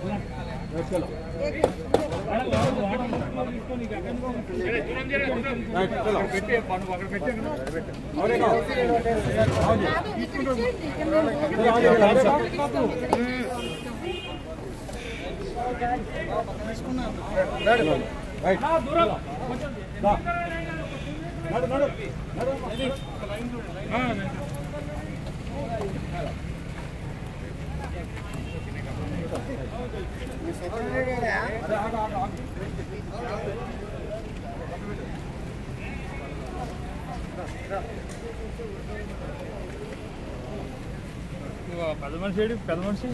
పెద్ద మనిషి ఏడి పెద్ద మనిషి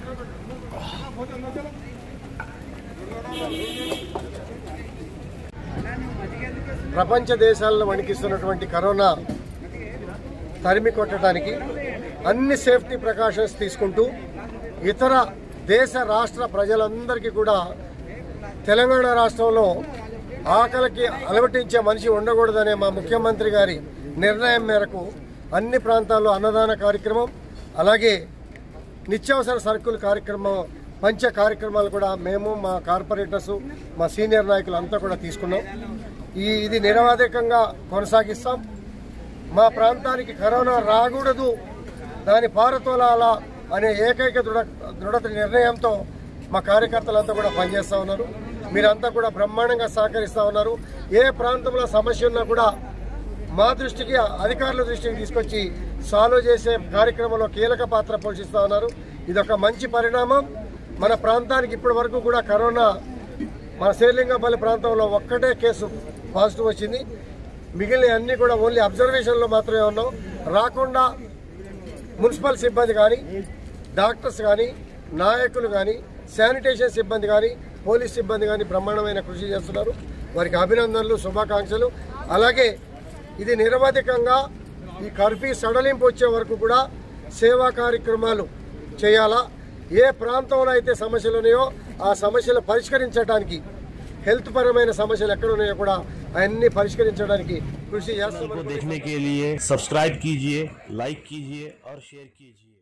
ప్రపంచ దేశాలను వణికిస్తున్నటువంటి కరోనా తరిమి కొట్టడానికి అన్ని సేఫ్టీ ప్రికాషన్స్ తీసుకుంటూ ఇతర దేశ రాష్ట్ర ప్రజలందరికీ కూడా తెలంగాణ రాష్ట్రంలో ఆకలికి అలవటించే మనిషి ఉండకూడదనే మా ముఖ్యమంత్రి గారి నిర్ణయం మేరకు అన్ని ప్రాంతాల్లో అన్నదాన కార్యక్రమం అలాగే నిత్యావసర సరుకుల కార్యక్రమం పంచ కార్యక్రమాలు కూడా మేము మా కార్పొరేటర్స్ మా సీనియర్ నాయకులు అంతా కూడా తీసుకున్నాం ఈ ఇది నిరవాధికంగా కొనసాగిస్తాం మా ప్రాంతానికి కరోనా రాకూడదు దాని పారతోలాల అనే ఏకైక దృఢ దృఢత నిర్ణయంతో మా కార్యకర్తలంతా కూడా పనిచేస్తూ ఉన్నారు మీరంతా కూడా బ్రహ్మాండంగా సహకరిస్తూ ఉన్నారు ఏ ప్రాంతంలో సమస్య ఉన్నా కూడా మా దృష్టికి అధికారుల దృష్టికి తీసుకొచ్చి సాల్వ్ చేసే కార్యక్రమంలో కీలక పాత్ర పోషిస్తూ ఉన్నారు ఇదొక మంచి పరిణామం మన ప్రాంతానికి ఇప్పటి వరకు కూడా కరోనా మన శేర్లింగపల్లి ప్రాంతంలో ఒక్కటే కేసు పాజిటివ్ వచ్చింది మిగిలిన అన్ని కూడా ఓన్లీ అబ్జర్వేషన్లో మాత్రమే ఉన్నాం రాకుండా మున్సిపల్ సిబ్బంది కానీ డాక్టర్స్ కానీ నాయకులు కానీ శానిటేషన్ సిబ్బంది కానీ పోలీస్ సిబ్బంది కానీ బ్రహ్మాండమైన కృషి చేస్తున్నారు వారికి అభినందనలు శుభాకాంక్షలు అలాగే ఇది నిరవధికంగా ఈ కర్ఫ్యూ సడలింపు వచ్చే వరకు కూడా సేవా కార్యక్రమాలు చేయాలా ఏ ప్రాంతంలో అయితే సమస్యలు ఉన్నాయో ఆ సమస్యలు పరిష్కరించడానికి హెల్త్ పరమైన సమస్యలు ఎక్కడ ఉన్నాయో కూడా అవన్నీ పరిష్కరించడానికి కృషి చేస్తామని देखने के लिए सब्सक्राइब कीजिए लाइक कीजिए और शेयर कीजिए